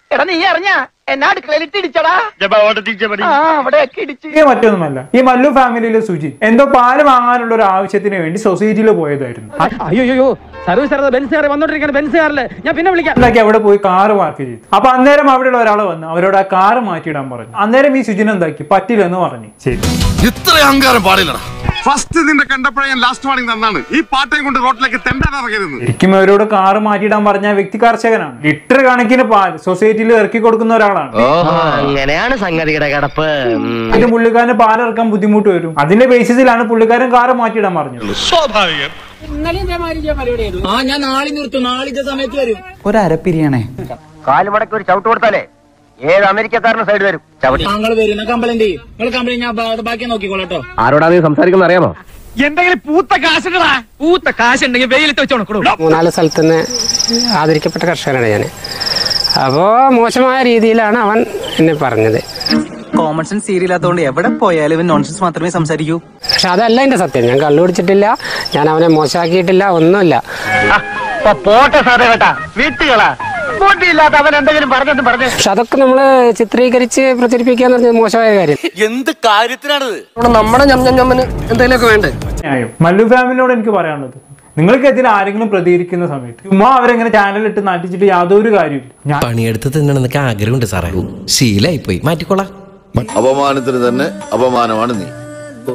എടാ നീ അറിഞ്ഞ എന്നാ അടുക്കളയിലിട്ട് ഇടിച്ചടാ ആ അവിടെയൊക്കെ ഇടിച്ച് ഈ മറ്റൊന്നുമല്ല ഈ മല്ലു ഫാമിലിയിലെ സുജി എന്തോ പാല് വാങ്ങാനുള്ള ഒരു ആവശ്യത്തിന് വേണ്ടി സൊസൈറ്റിയിൽ പോയതായിരുന്നു അയ്യോ സർവീസ് സാർ ബെൻസ് കാർ വന്നോണ്ടിരിക്കുന്ന ബെൻസ് കാറില് ഞാൻ പിന്നെ വിളിക്കാം ഉണ്ടാക്കി അവിടെ പോയി കാറ് പാർക്ക് ചെയ്തു അപ്പൊ അന്നേരം അവിടെയുള്ള ഒരാൾ വന്ന് അവരോട് ആ കാറ് മാറ്റിയിടാൻ പറഞ്ഞു അന്നേരം ഈ സുജിൻ എന്താക്കി പറ്റില്ലെന്ന് പറഞ്ഞു ശരി ഇത്ര അഹങ്കാരം പാടില്ലടാ ഫസ്റ്റ് നിന്നെ കണ്ടപ്പോഴേ ഞാൻ ലാസ്റ്റ് വാണിംഗ് തന്നാണ് ഈ പാട്ടയും കൊണ്ട് റോഡിലേക്ക് തെണ്ടാൻ ഇറങ്ങരുത് ശരിക്കും അവരോട് കാറ് മാറ്റിയിടാൻ പറഞ്ഞ ആ വ്യക്തി കർഷകനാണ് ലിറ്റർ കണക്കിന് പാൽ സൊസൈറ്റിയിൽ ഇറക്കി കൊടുക്കുന്ന ഒരാളാണ് അങ്ങനെയാണ് സംഗതിയുടെ കിടപ്പ് ഇത് പുള്ളിക്കാരന് പാൽ ഇറക്കാൻ ബുദ്ധിമുട്ട് വരും അതിന്റെ ബേസിസിലാണ് പുള്ളിക്കാരൻ കാറ് മാറ്റിയിടാൻ പറഞ്ഞത് ആ ഞാൻ നാളെ നിർത്തും നാളെ ഇതേ സമയത്ത് വരും ഒരു അരപ്പിരിയാണേ കാലുമടക്ക് ഒരു ചവിട്ട് കൊടുത്താലേ ഏത് അമേരിക്കക്കാരന് സൈഡ് വരും ചവിട്ടി താങ്കൾ വരുന്ന കംപ്ലൈന്റ് ചെയ്യും നിങ്ങൾ കംപ്ലൈന്റ് ഞാൻ ബാ- ബാക്കി നോക്കിക്കോളട്ടോ ആരോടാ നീ സംസാരിക്കുന്ന അറിയാമോ എന്തെങ്കിലും പൂത്ത കാശുണ്ടടാ പൂത്ത കാശുണ്ടെങ്കിൽ വെയിലത്ത് വെച്ചോണക്കടൂ മൂന്നാല് സ്ഥലത്ത് നിന്ന് ആദരിക്കപ്പെട്ട കർഷകനാണ് ഞാൻ അപ്പോൾ മോശമായ രീതിയിലാണ് അവൻ എന്നെ പറഞ്ഞത് കോമൺ സെൻസ് സീരിയലാത്തോണ്ട് എവിടെ പോയാലും ഇവൻ നോൺസെൻസ് മാത്രമേ സംസാരിക്കൂ പക്ഷെ അതല്ല എൻ്റെ സത്യം ഞാൻ കള്ളു കുടിച്ചിട്ടില്ല ഞാൻ അവനെ മോശമാക്കിയിട്ടില്ല ഒന്നുമില്ല പോട്ടെ സാറേ കേട്ടാ വീട്ടുകളാ ബോട്ടിയില്ലാത്ത അവൻ എന്തെങ്കിലും പറഞ്ഞെന്ന് പറഞ്ഞു പക്ഷെ അതൊക്കെ നമ്മൾ ചിത്രീകരിച്ച് പ്രചരിപ്പിക്കുക എന്ന് പറഞ്ഞത് മോശമായ കാര്യം എന്ത് കാര്യത്തിനാണിത് നമ്മുടെ ഞം ഞം ഞമ്മന് എന്തെങ്കിലുമൊക്കെ വേണ്ടേ ന്യായം മല്ലു ഫാമിലിയോട് എനിക്ക് പറയാനുള്ളത് നിങ്ങൾക്കെതിരെ ആരെങ്കിലും പ്രതികരിക്കുന്ന സമയത്ത് ചുമ്മാ അവരെങ്ങനെ ചാനലിട്ട് നാട്ടിച്ചിട്ട് യാതൊരു കാര്യമില്ല ഞാൻ പണിയെടുത്ത് തിന്നണമെന്നൊക്കെ ആഗ്രഹമുണ്ട് സാറേ ശീലായി പോയി മാറ്റിക്കോളാം അപമാനത്തിന് തന്നെ അപമാനമാണ് നീ